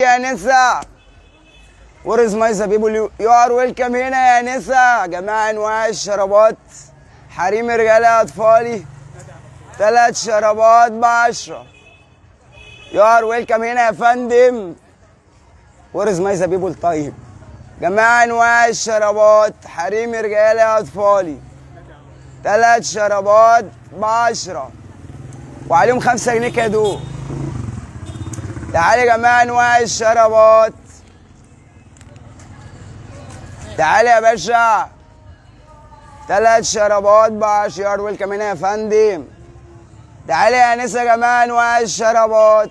يا نسا ورز ماي زبيبو يو ار ويلكم هنا يا نسا جميع انواع الشرابات حريم رجالي اطفالي ثلاث شرابات بعشرة يو ار ويلكم هنا يا فندم ورز ماي زبيبو الطيب جميع انواع الشرابات حريم رجالي اطفالي ثلاث شرابات بعشرة وعليهم خمسة جنيه كادو تعالي يا جماعة انواع الشرابات تعالي يا باشا ثلاث شرابات بعشر ويلكم هنا يا فندم تعالي يا نسا يا جماعة انواع الشرابات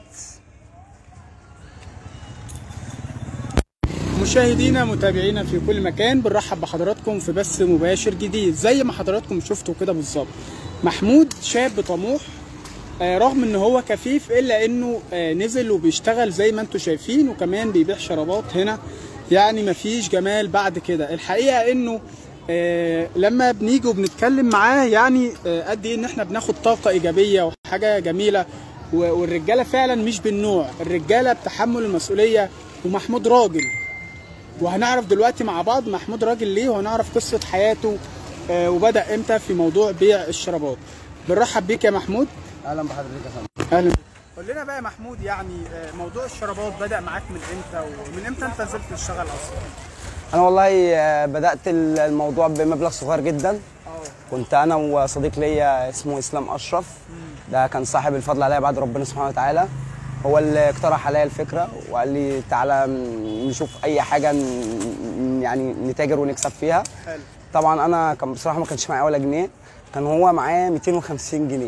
مشاهدينا متابعينا في كل مكان بنرحب بحضراتكم في بث مباشر جديد زي ما حضراتكم شفتوا كده بالظبط محمود شاب طموح آه، رغم ان هو كفيف الا انه آه، نزل وبيشتغل زي ما انتم شايفين وكمان بيبيع شرابات هنا يعني مفيش جمال بعد كده الحقيقه انه آه، لما بنيجي وبنتكلم معاه يعني آه، قد ايه ان احنا بناخد طاقه ايجابيه وحاجه جميله و- والرجاله فعلا مش بالنوع الرجاله بتحمل المسؤوليه ومحمود راجل وهنعرف دلوقتي مع بعض محمود راجل ليه وهنعرف قصة حياته آه، وبدأ امتى في موضوع بيع الشرابات بنرحب بيك يا محمود اهلا بحضرتك يا فندم اهلا قول لنا بقى يا محمود يعني آه، موضوع الشرابات بدأ معاك من امتى ومن امتى انت نزلت تشتغل اصلا انا والله آه، بدات الموضوع بمبلغ صغير جدا اه كنت انا وصديق ليا اسمه اسلام اشرف ده كان صاحب الفضل عليا بعد ربنا سبحانه وتعالى هو اللي اقترح عليا الفكره وقال لي تعالى م- نشوف اي حاجه ن- يعني نتاجر ونكسب فيها حلو طبعا انا كان بصراحه ما كانش معايا ولا جنيه كان هو معاه 250 جنيه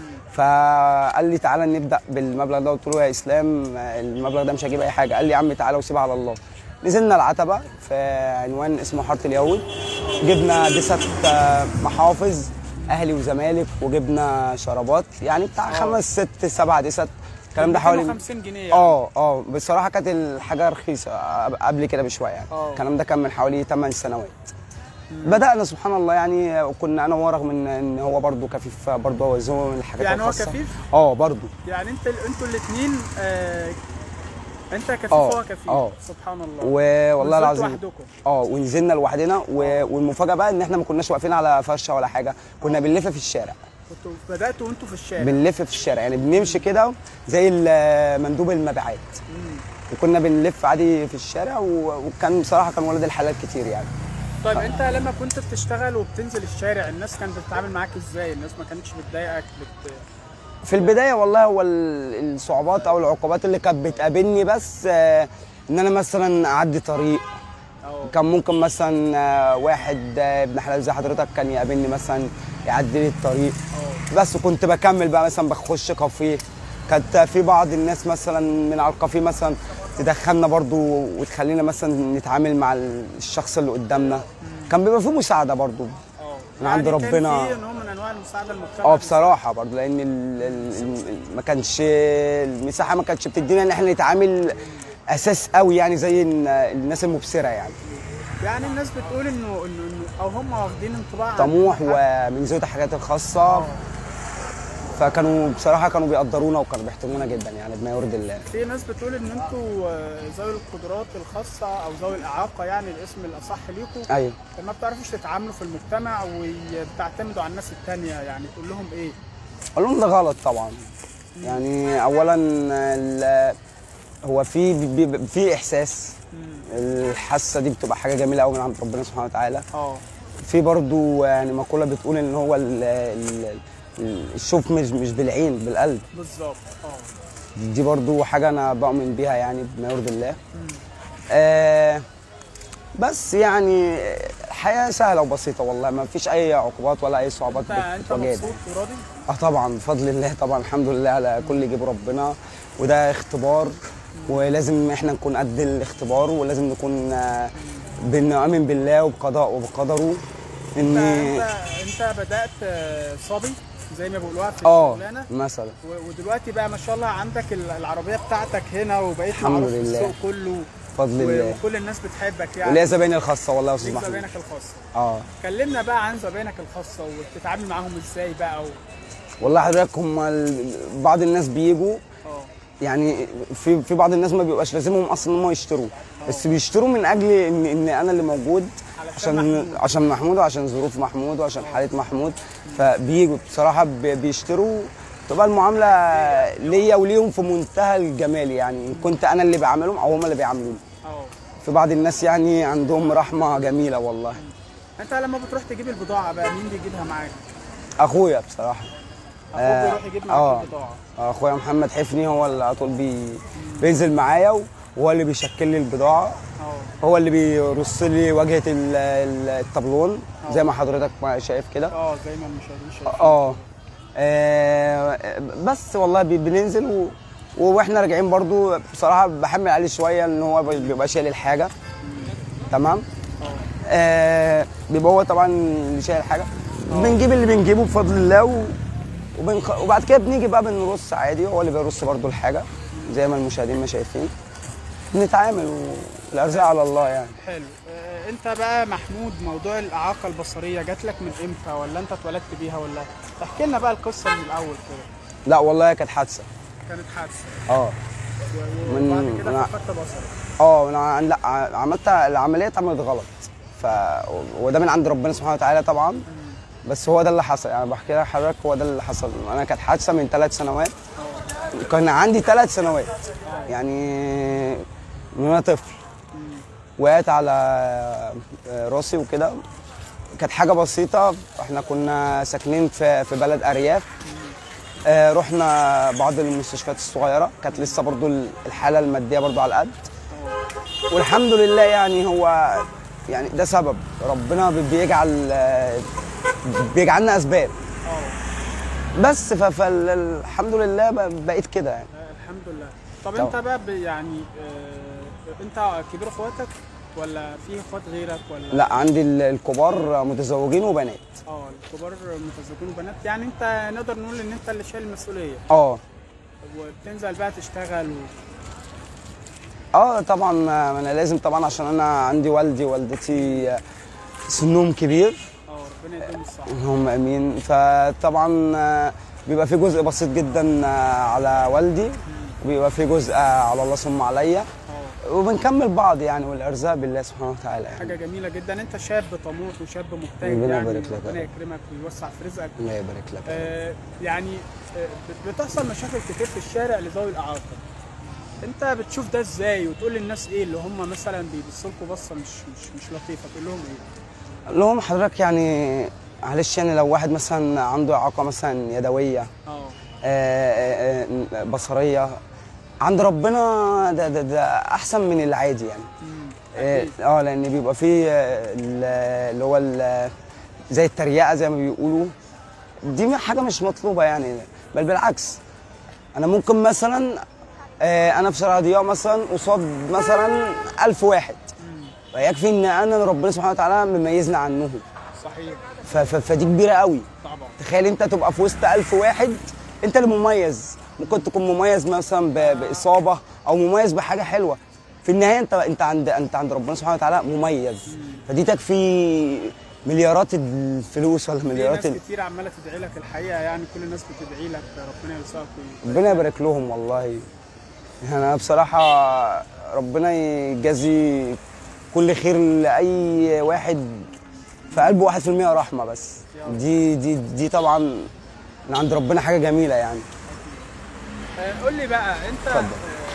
فقال لي تعالى نبدا بالمبلغ ده قلت له يا اسلام المبلغ ده مش هجيب اي حاجه قال لي يا عم تعالى وسيبها على الله نزلنا العتبه في عنوان اسمه حاره اليهود جبنا دست آه، محافظ اهلي وزمالك وجبنا شرابات يعني بتاع خمس ست سبع دست الكلام ده حوالي 250 جنيه يعني اه اه بصراحه كانت الحاجه رخيصه قبل كده بشويه يعني اه. الكلام ده كان من حوالي 8 سنوات بدانا سبحان الله يعني وكنا انا وهو رغم ان ان هو برضه كفيف برضه هو ذو من الحاجات يعني هو الخاصة. كفيف؟ اه برضه يعني انت انتوا الاثنين آه انت كفيف اه، وهو كفيف اه. سبحان الله والله ونزلتوا العظيم وحدكم اه ونزلنا لوحدنا و- والمفاجاه بقى ان احنا ما كناش واقفين على فرشه ولا حاجه كنا بنلف في الشارع كنتوا بداتوا وانتوا في الشارع بنلف في الشارع يعني بنمشي كده زي ال- مندوب المبيعات مم. وكنا بنلف عادي في الشارع و- وكان بصراحه كان ولد الحلال كتير يعني طيب انت لما كنت بتشتغل وبتنزل الشارع الناس كانت بتتعامل معاك ازاي الناس ما كانتش بتضايقك بت... في البدايه والله هو ال- الصعوبات او العقوبات اللي كانت بتقابلني بس آه، ان انا مثلا اعدي طريق أو كان ممكن مثلا آه، واحد آه، ابن حلال زي حضرتك كان يقابلني مثلا يعدي لي الطريق أو بس كنت بكمل بقى مثلا بخش كافيه كانت في بعض الناس مثلا من على الكافيه مثلا تدخلنا برضو وتخلينا مثلا نتعامل مع الشخص اللي قدامنا كان بيبقى في مساعده برضو أو من عند يعني ربنا. كان في نوع من انواع المساعده المجتمع اه بصراحه برضو لان ال ال ال ما كانش المساحه ما كانتش بتدينا ان احنا نتعامل اساس قوي يعني زي ال- الناس المبصره يعني يعني الناس بتقول انه انه إنه- او هم واخدين انطباع عن طموح حد. ومن ذوي الحاجات الخاصه آه. فكانوا بصراحه كانوا بيقدرونا وكانوا بيحترمونا جدا يعني بما يرضي الله في ناس بتقول ان انتوا آه، ذوي القدرات الخاصه او ذوي الاعاقه يعني الاسم الاصح ليكم ايوه ما بتعرفوش تتعاملوا في المجتمع وبتعتمدوا على الناس التانية يعني تقول لهم ايه؟ اقول لهم ده غلط طبعا يعني اولا ال- هو في بي- في احساس الحاسه دي بتبقى حاجه جميله قوي من عند ربنا سبحانه وتعالى اه في برضو يعني مقوله بتقول ان هو ال ال ال- الشوف مش مش بالعين بالقلب بالظبط اه دي برضو حاجه انا بؤمن بيها يعني بما يرضي الله آه بس يعني الحياه سهله وبسيطه والله ما فيش اي عقوبات ولا اي صعوبات انت انت بتواجهنا مبسوط وراضي؟ اه طبعا بفضل الله طبعا الحمد لله على كل جيب ربنا وده اختبار ولازم احنا نكون قد الاختبار ولازم نكون آه، بنؤمن بالله وبقضاء وبقدره ان انت انت انت بدات آه، صبي زي ما بيقولوها في اه الشغلانه مثلا و- ودلوقتي بقى ما شاء الله عندك ال- العربيه بتاعتك هنا وبقيت الحمد معروف في لله. السوق كله بفضل و- الله وكل الناس بتحبك يعني وليا زبايني الخاصه والله يا استاذ ليك محمود زباينك الخاصه اه كلمنا بقى عن زباينك الخاصه وبتتعامل معاهم ازاي بقى و... والله حضرتك هم ال- بعض الناس بيجوا اه يعني في في بعض الناس ما بيبقاش لازمهم اصلا ان هم يشتروا بس بيشتروا من اجل ان ان انا اللي موجود علشان عشان محمود. عشان محمود وعشان ظروف محمود وعشان حاله محمود فبيجوا بصراحه بي- بيشتروا تبقى المعامله ليا وليهم في منتهى الجمال يعني إن كنت انا اللي بعملهم او هم اللي بيعاملوني اه في بعض الناس يعني عندهم رحمه جميله والله انت لما بتروح تجيب البضاعه بقى مين بيجيبها معاك اخويا بصراحه اخوك آه، بيروح يجيب آه. معاك البضاعه اخويا محمد حفني هو اللي على طول بي... بينزل معايا وهو اللي بيشكل لي البضاعه اه هو اللي بيرص لي واجهه ال- ال- الطابلون زي ما حضرتك ما شايف كده اه زي ما المشاهدين شايفين اه آه، بس والله بي- بننزل و... واحنا راجعين برضو بصراحه بحمل عليه شويه ان هو بيبقى شايل الحاجه تمام آه بيبقى هو طبعا اللي شايل الحاجه بنجيب اللي بنجيبه بفضل الله و... وبنخ... وبعد كده بنيجي بقى بنرص عادي هو اللي بيرص برضو الحاجه زي ما المشاهدين ما شايفين بنتعامل والارزاق على الله يعني حلو آه، انت بقى محمود موضوع الاعاقه البصريه جات لك من امتى ولا انت اتولدت بيها ولا احكي لنا بقى القصه من الاول كده لا والله كانت حادثه كانت حادثه اه و- من- وبعد كده من- فقدت بصرك اه انا ع- لا ع- عملت العمليه اتعملت غلط ف وده من عند ربنا سبحانه وتعالى طبعا بس هو ده اللي حصل يعني بحكي لك حضرتك هو ده اللي حصل انا كانت حادثه من ثلاث سنوات كان عندي ثلاث سنوات يعني من وانا طفل وقعت على راسي وكده كانت حاجه بسيطه احنا كنا ساكنين في في بلد ارياف آه، رحنا بعض المستشفيات الصغيره كانت لسه برضو الحاله الماديه برضو على القد والحمد لله يعني هو يعني ده سبب ربنا بي- بيجعل آه، بيجعلنا اسباب اه بس ف- فالحمد لله ب- بقيت كده يعني آه، الحمد لله طب طبعا. انت بقى ب- يعني آه، انت كبير اخواتك ولا في اخوات غيرك ولا لا عندي ال- الكبار متزوجين وبنات اه الكبار متزوجين وبنات يعني انت نقدر نقول ان انت اللي شايل المسؤوليه اه وبتنزل بقى تشتغل و... اه طبعا ما انا لازم طبعا عشان انا عندي والدي ووالدتي آه، سنهم كبير اه ربنا يديهم الصحه اللهم امين فطبعا آه، بيبقى في جزء بسيط جدا آه، على والدي وبيبقى في جزء آه، على الله ثم عليا اه وبنكمل بعض يعني والارزاق بالله سبحانه وتعالى يعني حاجه جميله جدا انت شاب طموح وشاب مجتهد ربنا يعني يبارك لك يا ربنا رب. يكرمك ويوسع في رزقك الله يبارك لك آه يعني آه بت- بتحصل مشاكل كتير في الشارع لذوي الاعاقه انت بتشوف ده ازاي وتقول للناس ايه اللي هم مثلا بيبصوا لكم بصه مش مش مش لطيفه تقول لهم ايه اللي هم حضرتك يعني معلش يعني لو واحد مثلا عنده اعاقه مثلا يدويه اه آه، آه، آه، بصريه عند ربنا ده, ده, ده احسن من العادي يعني مم. اه أكيد. آه، لان بيبقى فيه آه، ال- اللي هو ال- زي التريقه زي ما بيقولوا دي حاجه مش مطلوبه يعني بل بالعكس انا ممكن مثلا آه، انا في شارع ضياء مثلا قصاد مثلا ألف واحد مم. ويكفي ان انا ربنا سبحانه وتعالى مميزني عنهم صحيح ف- ف- فدي كبيره قوي طبعا تخيل انت تبقى في وسط ألف واحد انت اللي مميز ممكن تكون مميز مثلا ب- باصابه او مميز بحاجه حلوه في النهايه انت انت عند انت عند ربنا سبحانه وتعالى مميز فدي تكفي مليارات الفلوس ولا في مليارات ناس ال... كتير عماله تدعي لك الحقيقه يعني كل الناس بتدعي لك ربنا يرزقك وي- ربنا يبارك لهم والله يعني انا بصراحه ربنا يجازي كل خير لاي واحد في قلبه واحد في المية رحمه بس يا رب. دي دي دي طبعا من عند ربنا حاجه جميله يعني آه، قول لي بقى انت اتفضل.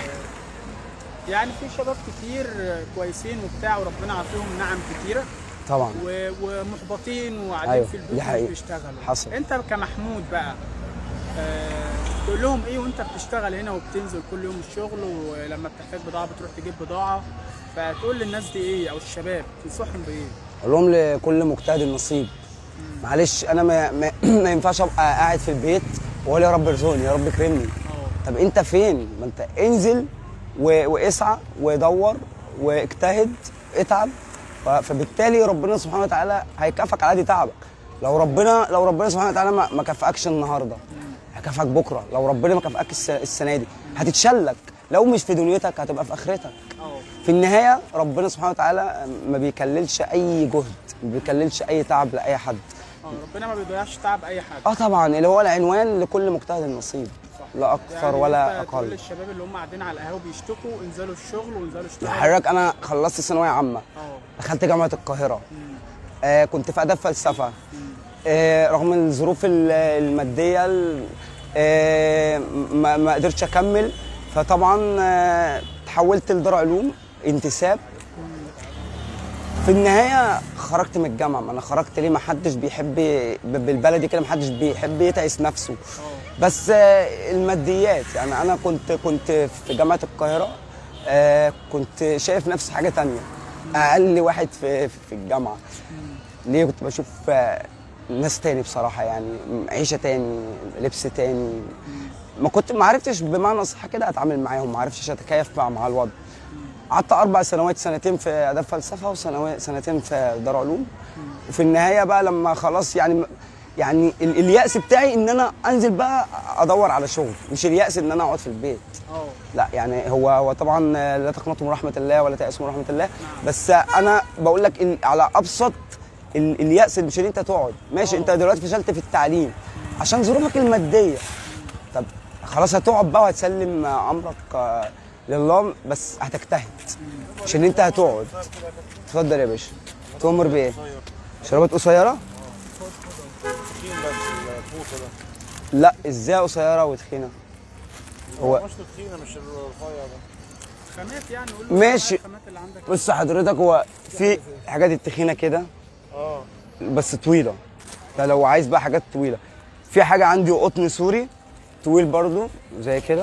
آه، يعني في شباب كتير آه، كويسين وبتاع وربنا عطيهم نعم كتيره طبعا و- ومحبطين وقاعدين أيوة، في البيت دي ومش حقيقة. بيشتغلوا حصل. انت كمحمود بقى آه، تقول لهم ايه وانت بتشتغل هنا وبتنزل كل يوم الشغل ولما بتحتاج بضاعه بتروح تجيب بضاعه فتقول للناس دي ايه او الشباب تنصحهم بايه؟ اقول لهم لكل مجتهد النصيب معلش انا ما, ما, ما ينفعش ابقى قاعد في البيت واقول يا رب ارزقني يا رب اكرمني اه طب انت فين ما انت انزل و... واسعى ودور واجتهد اتعب ف... فبالتالي ربنا سبحانه وتعالى هيكافئك على قد تعبك لو ربنا لو ربنا سبحانه وتعالى ما, ما كافئكش النهارده هيكافئك بكره لو ربنا ما كافئك الس... السنه دي هتتشلك لو مش في دنيتك هتبقى في اخرتك اه في النهايه ربنا سبحانه وتعالى ما بيكللش اي جهد ما بيكللش اي تعب لاي حد اه ربنا ما بيضيعش تعب اي حد اه طبعا اللي هو العنوان لكل مجتهد النصيب صح لا اكثر يعني ولا أنت تقول اقل للشباب اللي هم قاعدين على القهوه بيشتكوا انزلوا الشغل وانزلوا اشتغلوا حضرتك انا خلصت ثانويه عامه اه دخلت جامعه القاهره آه كنت في اداب فلسفه آه رغم الظروف ال- الماديه ال- آه ما, ما قدرتش اكمل فطبعا آه تحولت لدار علوم انتساب في النهايه خرجت من الجامعه ما انا خرجت ليه ما حدش بيحب ب- بالبلدي كده ما حدش بيحب يتعس نفسه بس آه، الماديات يعني انا كنت كنت في جامعه القاهره آه، كنت شايف نفسي حاجه تانية اقل واحد في في الجامعه ليه كنت بشوف آه، ناس تاني بصراحه يعني عيشه تاني لبس تاني ما كنت ما عرفتش بمعنى صح كده اتعامل معاهم ما عرفتش اتكيف مع مع الوضع قعدت اربع سنوات سنتين في اداب فلسفه وسنتين في دار علوم وفي النهايه بقى لما خلاص يعني يعني ال- اليأس بتاعي ان انا انزل بقى ادور على شغل مش اليأس ان انا اقعد في البيت اه لا يعني هو هو طبعا لا تقنطوا من رحمه الله ولا تيأسوا من رحمه الله بس انا بقول لك ال- على ابسط ال- اليأس مش ان انت تقعد ماشي انت دلوقتي فشلت في التعليم عشان ظروفك الماديه طب خلاص هتقعد بقى وهتسلم امرك آه، لله بس هتجتهد مش ان انت هتقعد اتفضل يا باشا تؤمر بايه شربات قصيره تخين بس الفوطه ده لا ازاي قصيره وتخينه هو مش تخينه مش الرفيع ده خامات يعني قول له ماشي. الخامات اللي عندك بص حضرتك هو في حاجات التخينه كده اه بس طويله انت لو عايز بقى حاجات طويله في حاجه عندي قطن سوري طويل برضو زي كده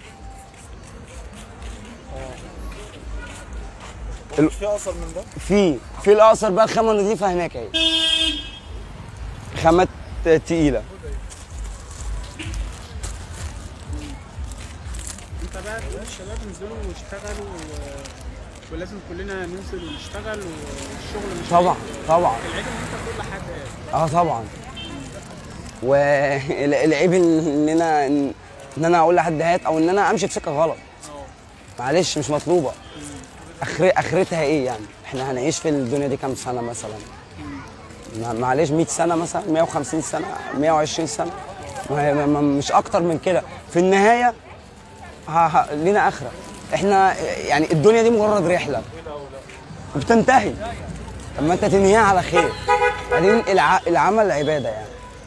هو مش في اقصر من ده في في الاقصر بقى الخامه نظيفه هناك اهي خامات تقيله انت بقى تقول للشباب انزلوا واشتغلوا و... ولازم كلنا ننزل ونشتغل والشغل مش طبعا طبعا العيب ان انت كل حاجه اه طبعا والعيب ان انا ان انا اقول لحد هات او ان انا امشي في سكه غلط اه معلش مش مطلوبه اخر اخرتها ايه يعني احنا هنعيش في الدنيا دي كام سنه مثلا ما- معلش 100 سنه مثلا 150 سنه 120 سنه ما هي ما- ما- مش اكتر من كده في النهايه ها ها لينا اخره احنا يعني الدنيا دي مجرد رحله وبتنتهي طب ما انت تنهيها على خير بعدين الع... العمل عباده يعني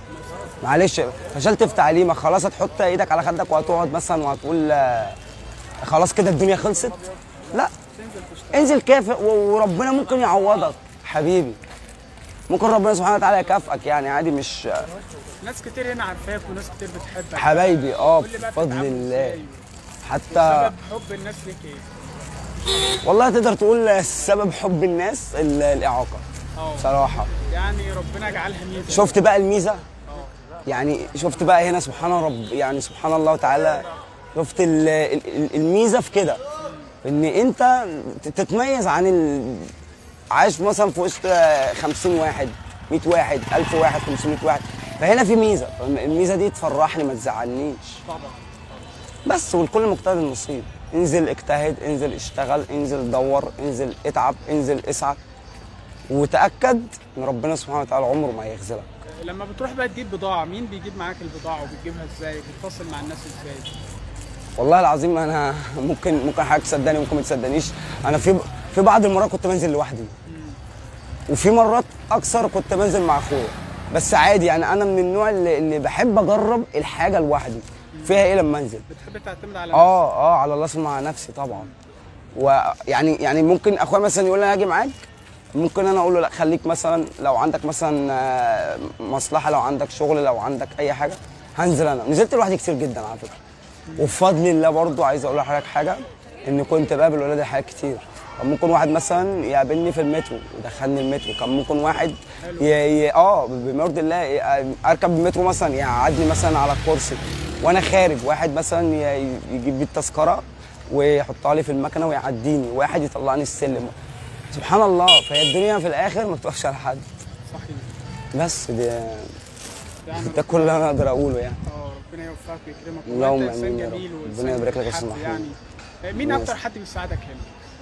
معلش فشلت في تعليمك خلاص هتحط ايدك على خدك وهتقعد مثلا وهتقول آه، خلاص كده الدنيا خلصت لا انزل كافئ و- وربنا ممكن يعوضك حبيبي ممكن ربنا سبحانه وتعالى يكافئك يعني عادي مش ناس كتير هنا عارفاك وناس كتير بتحبك حبايبي اه قول لي بقى بفضل بتتعامل الله ازاي؟ حتى سبب حب الناس ليك ايه؟ والله تقدر تقول سبب حب الناس ال- الاعاقه اه بصراحه يعني ربنا يجعلها ميزه شفت بقى الميزه اه يعني شفت بقى هنا سبحان رب يعني سبحان الله تعالى شفت ال- ال- الميزه في كده ان انت تتميز عن ال... عايش مثلا في وسط 50 واحد 100 واحد 1000 واحد 500 واحد فهنا في ميزه الميزه دي تفرحني ما تزعلنيش طبعا بس والكل مجتهد النصيب انزل اجتهد انزل اشتغل انزل دور انزل اتعب انزل اسعى وتاكد ان ربنا سبحانه وتعالى عمره ما هيخذلك لما بتروح بقى تجيب بضاعه مين بيجيب معاك البضاعه وبتجيبها ازاي؟ بتتواصل مع الناس ازاي؟ والله العظيم انا ممكن ممكن حضرتك تصدقني ممكن ما تصدقنيش انا في في بعض المرات كنت بنزل لوحدي وفي مرات اكثر كنت بنزل مع اخويا بس عادي يعني انا من النوع اللي, اللي بحب اجرب الحاجه لوحدي فيها ايه لما انزل بتحب تعتمد على اه اه على الله مع نفسي طبعا ويعني يعني ممكن اخويا مثلا يقول لي انا هاجي معاك ممكن انا اقول له لا خليك مثلا لو عندك مثلا آه، مصلحه لو عندك شغل لو عندك اي حاجه هنزل انا نزلت لوحدي كتير جدا على فكره وبفضل الله برضو عايز اقول لحضرتك حاجه ان كنت بقابل ولادي حاجات كتير كان ممكن واحد مثلا يقابلني في المترو يدخلني المترو كان ممكن واحد ي... ي... اه بمرض الله ي... اركب المترو مثلا يقعدني مثلا على الكرسي وانا خارج واحد مثلا ي... يجيب لي التذكره ويحطها لي في المكنه ويعديني واحد يطلعني السلم سبحان الله فهي الدنيا في الاخر ما بتقفش على حد صحيح بس ده يعني ده كل اللي انا اقدر اقوله يعني اه ربنا يوفقك ويكرمك اللهم وأنت إنسان آمين يا رب. جميل ربنا وإنسان يبارك لك يا بتحب أستاذ محمود. يعني آه، مين ماشي. اكتر حد بيساعدك هنا؟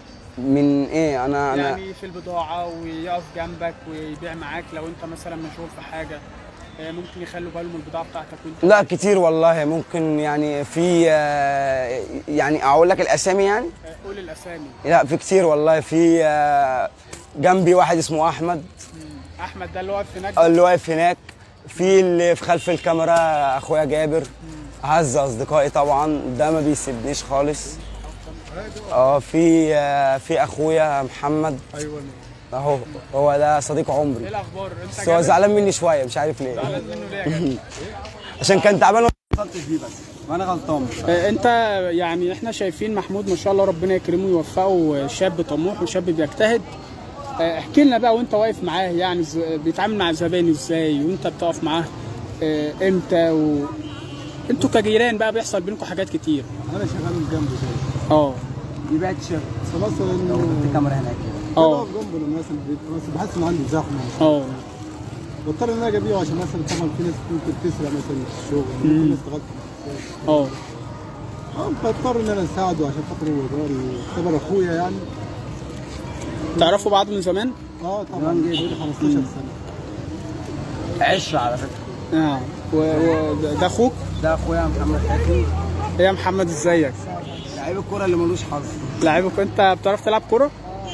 من ايه انا انا يعني في البضاعة ويقف جنبك ويبيع معاك لو انت مثلا مشغول في حاجة آه، ممكن يخلوا بالهم من البضاعه بتاعتك وانت لا كتير والله ممكن يعني في آه، يعني اقول لك الاسامي يعني آه، قول الاسامي لا في كتير والله في آه، جنبي واحد اسمه احمد احمد ده اللي واقف هناك اللي واقف هناك في اللي في خلف الكاميرا اخويا جابر اعز اصدقائي طبعا ده ما بيسيبنيش خالص اه في آه، في اخويا محمد ايوه اهو هو ده صديق ايه عمري الاخبار انت بس هو زعلان مني شويه مش عارف ليه زعلان منه ليه يا جدع؟ عشان كان تعبان وأنا فيه بس وانا غلطان آه، انت يعني احنا شايفين محمود ما شاء الله ربنا يكرمه ويوفقه شاب طموح وشاب بيجتهد آه، احكي لنا بقى وانت واقف معاه يعني ز- بيتعامل مع الزباين ازاي وانت بتقف معاه آه، امتى و... انتوا كجيران بقى بيحصل بينكم حاجات كتير انا شغال من جنبه كده اه يبقى تيشيرت فمثلا لو انه الكاميرا هناك اه بقف جنبه لما مثلا بيبقى- بس بحس ان عندي زحمه اه بضطر ان انا اجي ابيعه عشان مثلا طبعا في ناس ممكن تسرق مثلا في الشغل ممكن ناس تغلط اه اه بضطر ان انا اساعده عشان خاطر هو جاري يعتبر اخويا يعني تعرفوا بعض من زمان؟ اه طبعا جاي بقالي 15 سنه عشرة على فكره اه و... و... ده ده اخوك؟ ده اخويا محمد حاتم ايه يا محمد ازيك؟ لعيب الكوره اللي ملوش حظ لعيبك انت بتعرف تلعب كوره؟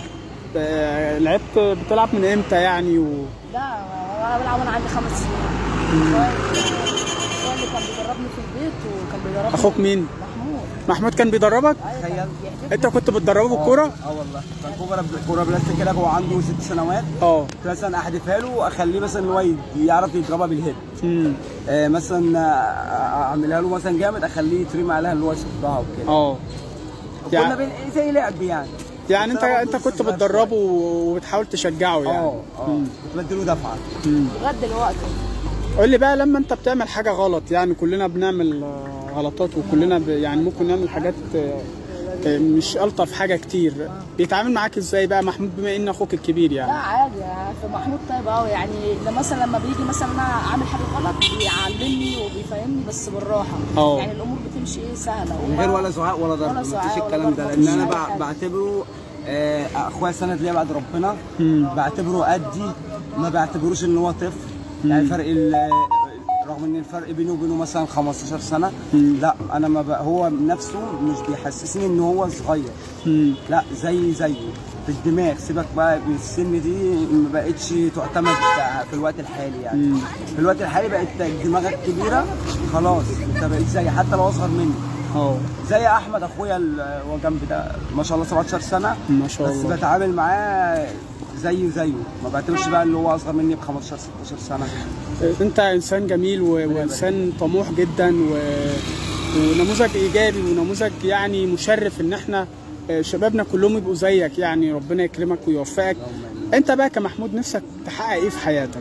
آه، لعبت بتلعب من امتى يعني و... لا انا بلعب وانا عندي خمس سنين هو هو اللي كان بيدربني في البيت وكان بيدربني اخوك مين؟ محمود محمود كان بيدربك؟ تخيل انت كنت بتدربه بالكوره؟ اه والله كان كوره كوره بلاستيك كده هو عنده ست سنوات اه كنت مثلا احدفها له واخليه مثلا ان هو يعرف يضربها بالهيد امم آه مثلا آه، اعملها له مثلا جامد اخليه يترمي عليها اللي هو يصدها وكده اه كنا يعني بين زي لعب يعني يعني انت بصراحة انت بص كنت صغير بتدربه وبتحاول تشجعه يعني اه اه كنت بديله دفعه لغايه دلوقتي قول لي بقى لما انت بتعمل حاجه غلط يعني كلنا بنعمل آه، غلطات وكلنا ب... يعني ممكن نعمل حاجات آه، آه، مش الطف حاجه كتير بيتعامل معاك ازاي بقى محمود بما ان اخوك الكبير لا يعني عادي يعني في محمود طيب قوي يعني ده مثلا لما بيجي مثلا انا اعمل حاجه غلط بيعلمني وبيفهمني بس بالراحه اه. يعني الامور بتمشي ايه سهله من غير ولا زعاق ولا ضرب ولا مفيش زعاق ولا الكلام ده ضرب، لان انا مفيش أي بع- حاجة. بعتبره آه، اخويا سند ليا بعد ربنا بعتبره قدي ما بعتبروش ان هو طفل يعني فرق ال- رغم ان الفرق بينه وبينه مثلا 15 سنه لا انا ما بق- هو نفسه مش بيحسسني ان هو صغير مم. لا زي زيه في الدماغ سيبك بقى السن دي ما بقتش تعتمد في الوقت الحالي يعني في الوقت الحالي بقت دماغك كبيره خلاص انت بقيت زي حتى لو اصغر مني اه زي احمد اخويا اللي هو جنبي ده ما شاء الله 17 سنه ما شاء بس الله. بتعامل معاه زيه زيه ما بعتبرش بقى اللي هو اصغر مني ب 15 16 سنه انت انسان جميل و... وانسان طموح جدا و... ونموذج ايجابي ونموذج يعني مشرف ان احنا آه، شبابنا كلهم يبقوا زيك يعني ربنا يكرمك ويوفقك انت بقى كمحمود نفسك تحقق ايه في حياتك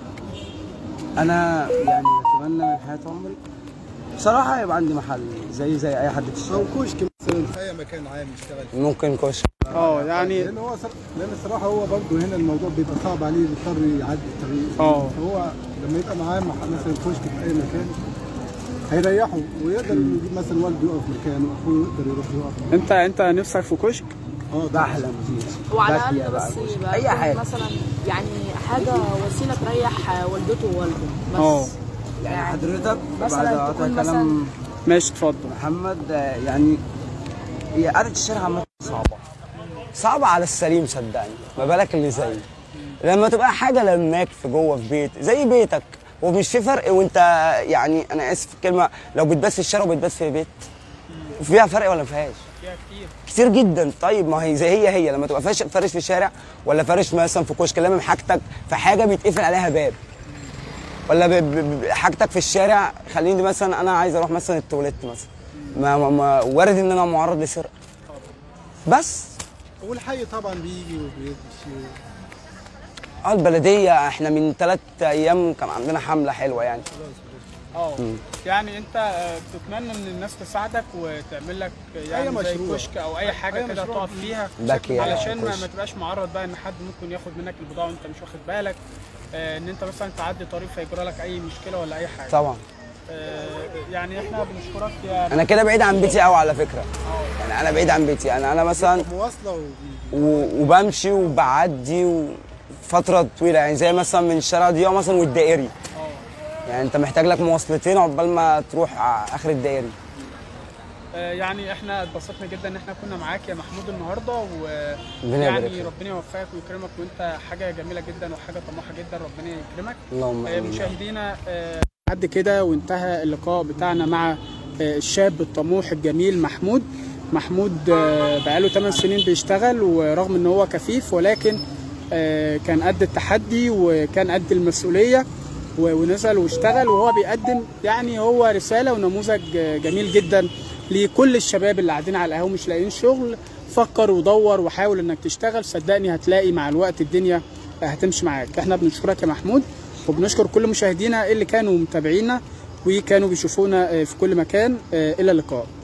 انا يعني بتمنى من حياه عمري بصراحه يبقى عندي محل زي زي اي حد في الشارع او كشك مثلا في اي مكان عام يشتغل فيه. ممكن كشك اه يعني لان هو صر... لان الصراحه هو برضه هنا الموضوع بيبقى صعب عليه بيضطر يعدي الطريق اه. فهو لما يبقى معاه مح- مثلا كشك في اي مكان هيريحه ويقدر يجيب مثلا والده يقف مكانه اخوه يقدر يروح يقف انت انت نفسك في كشك اه ده بحلم بيه وعلى باكية الاقل بقى بس كشك. يبقى اي يكون حاجه مثلا يعني حاجه وسيله تريح والدته ووالده بس اه. يعني حضرتك مثلاً بعد قطع تكون كلام ماشي اتفضل محمد آه، يعني هي قعدة الشارع عامة صعبة صعبة على السليم صدقني ما بالك اللي زيي لما تبقى حاجة لماك في جوه في بيت زي بيتك ومش في فرق وانت يعني انا اسف في الكلمة لو بتبات في الشارع وبتبات في بيت فيها فرق ولا ما فيهاش؟ كتير جدا طيب ما هي زي هي هي لما تبقى فارش فارش في الشارع ولا فارش مثلا في كشك لامم حاجتك في حاجه بيتقفل عليها باب ولا ب- ب- ب- حاجتك في الشارع خليني مثلا انا عايز اروح مثلا التواليت مثلا ما, ما, ما وارد ان انا معرض لسرقه بس والحي طبعا بيجي وبيمشي اه البلديه احنا من ثلاث ايام كان عندنا حمله حلوه يعني اه يعني انت آه، بتتمنى ان الناس تساعدك وتعمل لك يعني أي زي مشروع. كشك او اي حاجه أي كده مشروع تقف فيها باكية، علشان ما, كشك. ما تبقاش معرض بقى ان حد ممكن ياخد منك البضاعه وانت مش واخد بالك آه، ان انت مثلا تعدي طريق فيجرى لك اي مشكله ولا اي حاجه طبعا آه، يعني احنا بنشكرك يا انا كده بعيد عن بيتي قوي على فكره يعني انا بعيد عن بيتي يعني انا مثلا مواصله وبيجي و- وبمشي وبعدي فتره طويله يعني زي مثلا من الشارع ضياء مثلا والدائري يعني انت محتاج لك مواصلتين عقبال ما تروح ع- اخر الدائري آه، يعني احنا اتبسطنا جدا ان احنا كنا معاك يا محمود النهارده ربنا يبارك ويعني فيك. ربنا يوفقك ويكرمك وانت حاجه جميله جدا وحاجه طموحه جدا ربنا يكرمك اللهم آه، امين مشاهدينا آه، لحد كده وانتهى اللقاء بتاعنا مع آه، الشاب الطموح الجميل محمود محمود آه، بقاله 8 سنين بيشتغل ورغم ان هو كفيف ولكن آه، كان قد التحدي وكان قد المسؤوليه و- ونزل واشتغل وهو بيقدم يعني هو رساله ونموذج آه، جميل جدا لكل الشباب اللي قاعدين على القهوه مش لاقيين شغل فكر ودور وحاول انك تشتغل صدقني هتلاقي مع الوقت الدنيا هتمشي معاك احنا بنشكرك يا محمود وبنشكر كل مشاهدينا اللي كانوا متابعينا وكانوا بيشوفونا آه، في كل مكان آه، الى اللقاء